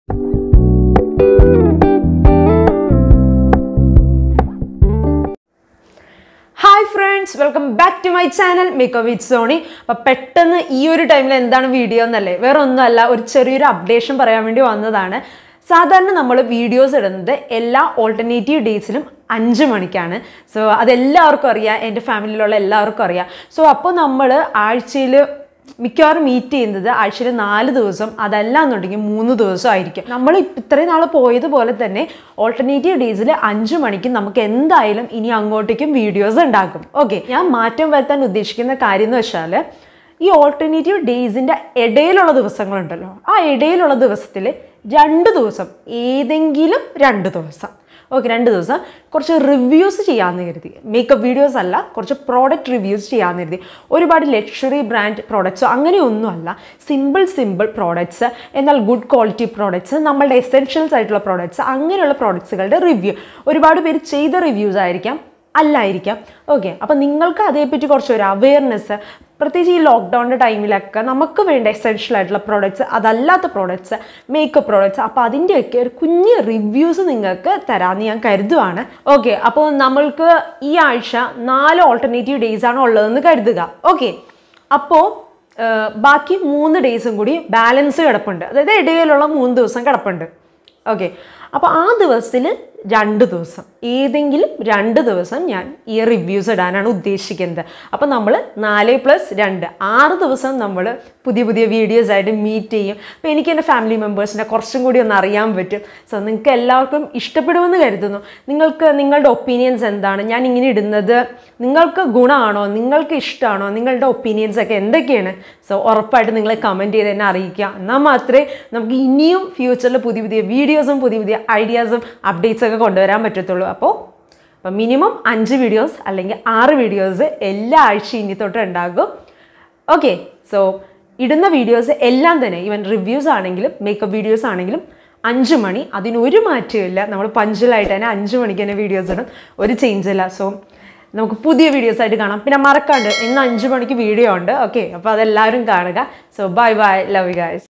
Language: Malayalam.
hi friends welcome back to my channel makeo with Soni അപ്പം പെട്ടെന്ന് ഈ ഒരു ടൈമിൽ എന്താണ് വീഡിയോ എന്നല്ലേ വേറെ ഒന്നുമല്ല ഒരു ചെറിയൊരു അപ്ഡേഷൻ പറയാൻ വേണ്ടി വന്നതാണ് സാധാരണ നമ്മൾ വീഡിയോസ് ഇടുന്നത് എല്ലാ ഓൾട്ടർനേറ്റീവ് ഡേയ്സിലും അഞ്ച് മണിക്കാണ് സോ അതെല്ലാവർക്കും അറിയാം എൻ്റെ ഫാമിലിയിലുള്ള എല്ലാവർക്കും അറിയാം സോ അപ്പോൾ നമ്മൾ ആഴ്ചയിൽ മിക്കവാറും മീറ്റ് ചെയ്യുന്നത് ആഴ്ചയിൽ നാല് ദിവസം അതല്ല എന്നുണ്ടെങ്കിൽ മൂന്ന് ദിവസം ആയിരിക്കും നമ്മൾ ഇത്രയും നാൾ പോയതുപോലെ തന്നെ ഓൾട്ടർനേറ്റീവ് ഡേയ്സിൽ അഞ്ച് മണിക്ക് നമുക്ക് എന്തായാലും ഇനി അങ്ങോട്ടേക്കും വീഡിയോസ് ഉണ്ടാക്കും ഓക്കെ ഞാൻ മാറ്റം വരുത്താൻ ഉദ്ദേശിക്കുന്ന കാര്യം എന്ന് വെച്ചാൽ ഈ ഓൾട്ടർനേറ്റീവ് ഡേയ്സിൻ്റെ ഇടയിലുള്ള ദിവസങ്ങളുണ്ടല്ലോ ആ ഇടയിലുള്ള ദിവസത്തിൽ രണ്ട് ദിവസം ഏതെങ്കിലും രണ്ട് ദിവസം ഓക്കെ രണ്ട് ദിവസം കുറച്ച് റിവ്യൂസ് ചെയ്യാമെന്ന് കരുതി മേക്കപ്പ് വീഡിയോസ് അല്ല കുറച്ച് പ്രോഡക്റ്റ് റിവ്യൂസ് ചെയ്യാമെന്ന് കരുതി ഒരുപാട് ലക്ഷറി ബ്രാൻഡ് പ്രോഡക്റ്റ്സോ അങ്ങനെയൊന്നുമല്ല സിമ്പിൾ സിമ്പിൾ പ്രോഡക്റ്റ്സ് എന്നാൽ ഗുഡ് ക്വാളിറ്റി പ്രോഡക്റ്റ്സ് നമ്മളുടെ എസെൻഷ്യൽസ് ആയിട്ടുള്ള പ്രോഡക്റ്റ്സ് അങ്ങനെയുള്ള പ്രോഡക്ട്സുകളുടെ റിവ്യൂ ഒരുപാട് പേര് ചെയ്ത റിവ്യൂസ് ആയിരിക്കാം അല്ലായിരിക്കാം ഓക്കെ അപ്പം നിങ്ങൾക്ക് അതേപ്പറ്റി കുറച്ച് ഒരു അവയർനെസ് പ്രത്യേകിച്ച് ഈ ലോക്ക്ഡൗണിൻ്റെ ടൈമിലൊക്കെ നമുക്ക് വേണ്ട എസെൻഷ്യൽ ആയിട്ടുള്ള പ്രോഡക്റ്റ്സ് അതല്ലാത്ത പ്രോഡക്റ്റ്സ് മേക്കപ്പ് പ്രോഡക്റ്റ്സ് അപ്പോൾ അതിൻ്റെയൊക്കെ ഒരു കുഞ്ഞ് റിവ്യൂസ് നിങ്ങൾക്ക് തരാമെന്ന് ഞാൻ കരുതുവാണ് ഓക്കെ അപ്പോൾ നമ്മൾക്ക് ഈ ആഴ്ച നാല് ഓൾട്ടർനേറ്റീവ് ഡേയ്സ് ആണ് ഉള്ളതെന്ന് കരുതുക ഓക്കെ അപ്പോൾ ബാക്കി മൂന്ന് ഡേയ്സും കൂടി ബാലൻസ് കിടപ്പുണ്ട് അതായത് ഇടയിലുള്ള മൂന്ന് ദിവസം കിടപ്പുണ്ട് ഓക്കെ അപ്പോൾ ആ ദിവസത്തിൽ രണ്ട് ദിവസം ഏതെങ്കിലും രണ്ട് ദിവസം ഞാൻ ഈ റിവ്യൂസ് ഇടാനാണ് ഉദ്ദേശിക്കുന്നത് അപ്പോൾ നമ്മൾ നാല് പ്ലസ് രണ്ട് ആറ് ദിവസം നമ്മൾ പുതിയ പുതിയ വീഡിയോസ് ആയിട്ട് മീറ്റ് ചെയ്യും അപ്പോൾ എനിക്ക് എൻ്റെ ഫാമിലി മെമ്പേഴ്സിനെ കുറച്ചും കൂടി ഒന്ന് അറിയാൻ പറ്റും സോ നിങ്ങൾക്ക് എല്ലാവർക്കും ഇഷ്ടപ്പെടുമെന്ന് കരുതുന്നു നിങ്ങൾക്ക് നിങ്ങളുടെ ഒപ്പീനിയൻസ് എന്താണ് ഞാൻ ഇങ്ങനെ ഇടുന്നത് നിങ്ങൾക്ക് ഗുണമാണോ നിങ്ങൾക്ക് ഇഷ്ടമാണോ നിങ്ങളുടെ ഒപ്പീനിയൻസ് ഒക്കെ എന്തൊക്കെയാണ് സോ ഉറപ്പായിട്ട് നിങ്ങൾ കമൻറ്റ് ചെയ്ത് എന്നെ അറിയിക്കുക എന്നാൽ മാത്രമേ നമുക്ക് ഇനിയും ഫ്യൂച്ചറിൽ പുതിയ പുതിയ വീഡിയോസും പുതിയ പുതിയ ഐഡിയാസും അപ്ഡേറ്റ്സ് ഒക്കെ കൊണ്ടുവരാൻ പറ്റത്തുള്ളൂ അപ്പോൾ അപ്പം മിനിമം അഞ്ച് വീഡിയോസ് അല്ലെങ്കിൽ ആറ് വീഡിയോസ് എല്ലാ ആഴ്ചയും ഇനി തൊട്ട് ഉണ്ടാകും ഓക്കെ സോ ഇടുന്ന വീഡിയോസ് എല്ലാം തന്നെ ഈവൻ റിവ്യൂസ് ആണെങ്കിലും മേക്കപ്പ് വീഡിയോസ് ആണെങ്കിലും അഞ്ച് മണി അതിനൊരു മാറ്റമില്ല നമ്മൾ പഞ്ചലായിട്ട് തന്നെ അഞ്ച് മണിക്ക് തന്നെ വീഡിയോസ് ഇടും ഒരു ചേഞ്ച് ഇല്ല സോ നമുക്ക് പുതിയ വീഡിയോസ് ആയിട്ട് കാണാം പിന്നെ മറക്കാണ്ട് ഇന്ന് അഞ്ച് മണിക്ക് വീഡിയോ ഉണ്ട് ഓക്കെ അപ്പോൾ അതെല്ലാവരും കാണുക so bye bye love you guys